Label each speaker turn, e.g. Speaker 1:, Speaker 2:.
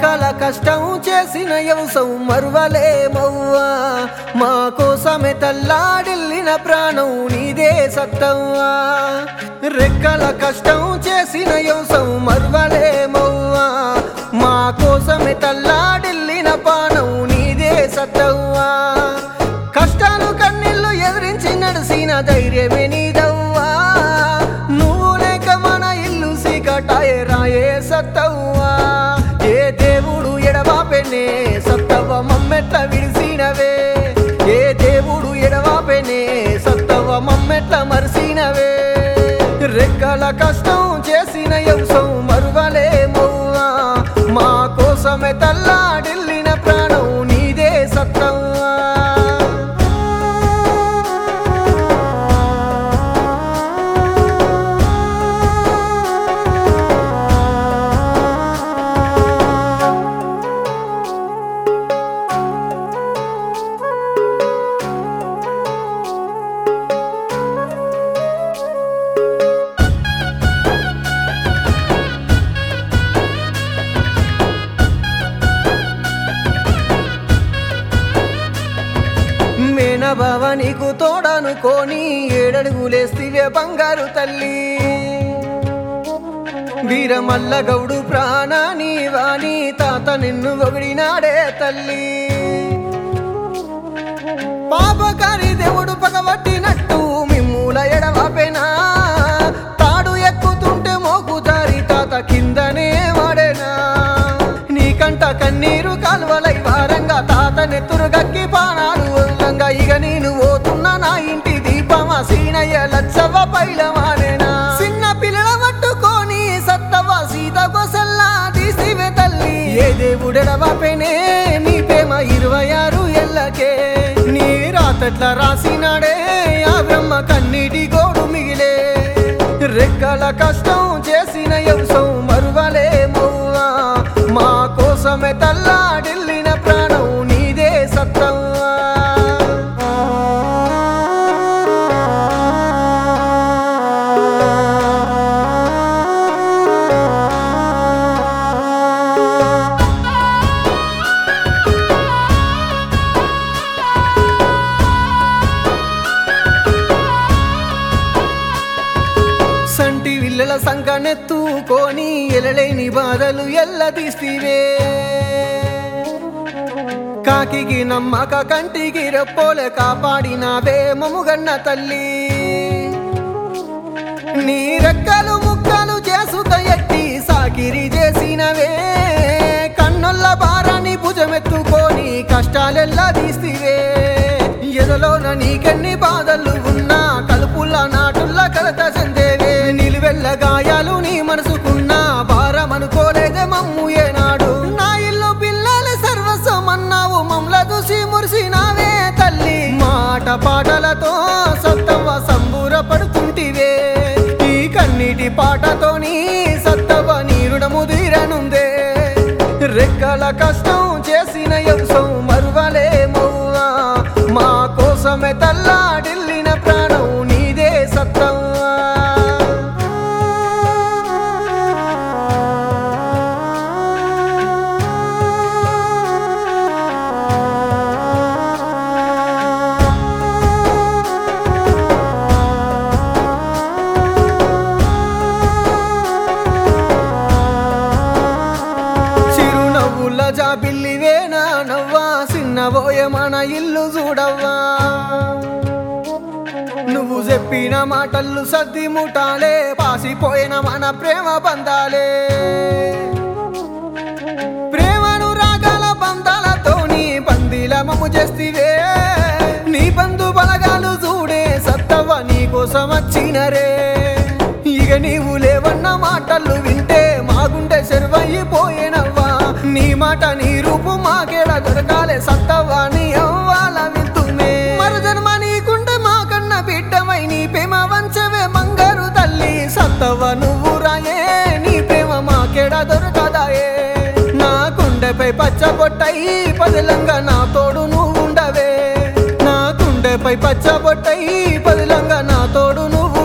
Speaker 1: రెక్కల కష్టం చేసిన యవసం మరువలేమవ్వా మా కోసమే తల్లాడిల్లిన ప్రాణం నీదే సత్తవ్వా రెక్కల కష్టం చేసిన యవసం మరువలేమవ్వా మా కోసమే తల్లాడిల్లిన ప్రాణం నీదే సత్తవ్వా కష్టాలు కన్నీళ్లు ఎదిరించి నడిసిన ధైర్యమే నీదవ్వా నువ్వు లేక మన ఇల్లు సీకటాయే రాయే సత్తవ్వా ఏ దేవుడు ఎడబాపెనే సత్తవ్వ మమ్మెట్ల విడిసినవే ఏ దేవుడు ఎడబాపెనే సత్తవ్వ మమ్మెట్ల మరిసినవే రెక్కల కష్టం చేసిన యవసం మరువలేమవ్వా మా కోసమే తల్లాడిల్లిన ప్రాణం నీదే సత్తవ్వా మేనబావ నీకు తోడనుకోని ఏడడుగులేస్తివే బంగారు తల్లి వీరమల్ల గౌడు ప్రాణాని వాణి తాత నిన్ను ఒగిడినాడే తల్లి పాపకారి దేవుడు పగబట్టినట్టు మిమ్ముల ఎడవపెనా తాడు ఎక్కుతుంటే మోకుతారి తాత కిందనే వాడేనా నీకంట కన్నీరు కాలువలై వారంగా తాత నెత్తురు గక్కి పానాలు వదలంగా ఇక నేను పోతున్నా నా ఇంటి దీపమా సీనయ్య లచ్చవ్వ పైలమానేనా చిన్న పిల్లల పట్టుకొని సత్తవ సీత కొసల్లా తీసివే తల్లి ఏ దేవుడెడవపెనే నీ ప్రేమ ఇరవై ఆరు ఎల్లకే నీ రాతట్ల రాసినాడే ఆ బ్రహ్మ కన్నీటి గోడు మిగిలే రెక్కల కష్టం చేసిన యవసం మరువలేమవ్వా మా కోసమే తల్లాడిల్లిన ప్రాణం నీదే సత్తవ్వా సంటి విల్లల సంకనెత్తుకొని ఎలలేని బాధలు ఎల్ల తీస్తివే కాకికి నమ్మక కంటికి రెప్పోలే కాపాడినావే మముగన్న తల్లి నీ రెక్కలు ముక్కలు చేసుక ఎట్టి సాకిరి చేసినవే కన్నుల్ల భారాన్ని భుజమెత్తుకొని కష్టాలెల్లా తీస్తివే ఎదలోన నీకెన్ని బాధలు ఉన్నా కలుపుల్ల నాటుల్ల కలత చెందేవే నిలువెల్ల గాయాలు నీ మనసుకున్నా భారం అనుకోలేదే మమ్ము ఏనాడు నా ఇల్లు పిల్లల సర్వస్వం అన్నావు మమ్మల చూసి మురిసినావే తల్లి మాట పాటలతో సత్తవ్వ సంబూర పడుతుంటివే ఈ కన్నీటి పాటతోని సత్తవ్వ నీరుడము తీరనుందే రెక్కల కష్టం చేసిన యవసం మరువలేమవ్వా మా కోసమే తల్లాడిల్లిన ప్రాణం నీదే సత్తవ్వా చిరునవ్వుల జాబిల్లివేనా నవ్వా చిన్నబోయే మన ఇల్లు చూడవ్వా నువ్వు చెప్పిన మాటలు సర్ది ముఠాలే పాసిపోయిన మన ప్రేమ బంధాలే ప్రేమను రాగాల బంధాలతోని బందీల మమ్ము చేస్తివే నీ బంధు బలగాలు చూడే సత్తవ నీ కోసం వచ్చినరే ఇక నీవు లేవన్న మాటలు వింటే మా గుండె చెరువయ్యిపోయేనవ్వా నీ మాట నీ రూపు మాకేడ దొరకాలే సత్తవ్వా నీ అవ్వాల వింటుమే మరు జన్మ నీకుంటే మా కన్న బిడ్డమై నీ ప్రేమ వంచవే మంగారు తల్లి సత్తవ్వ నువ్వు రాయే నీ ప్రేమ మాకేడ దొరకదాయే నా గుండెపై పచ్చబొట్టై పదిలంగా నా తోడు నువ్వు ఉండవే నా గుండెపై పచ్చబొట్టై పదిలంగా నా తోడు నువ్వు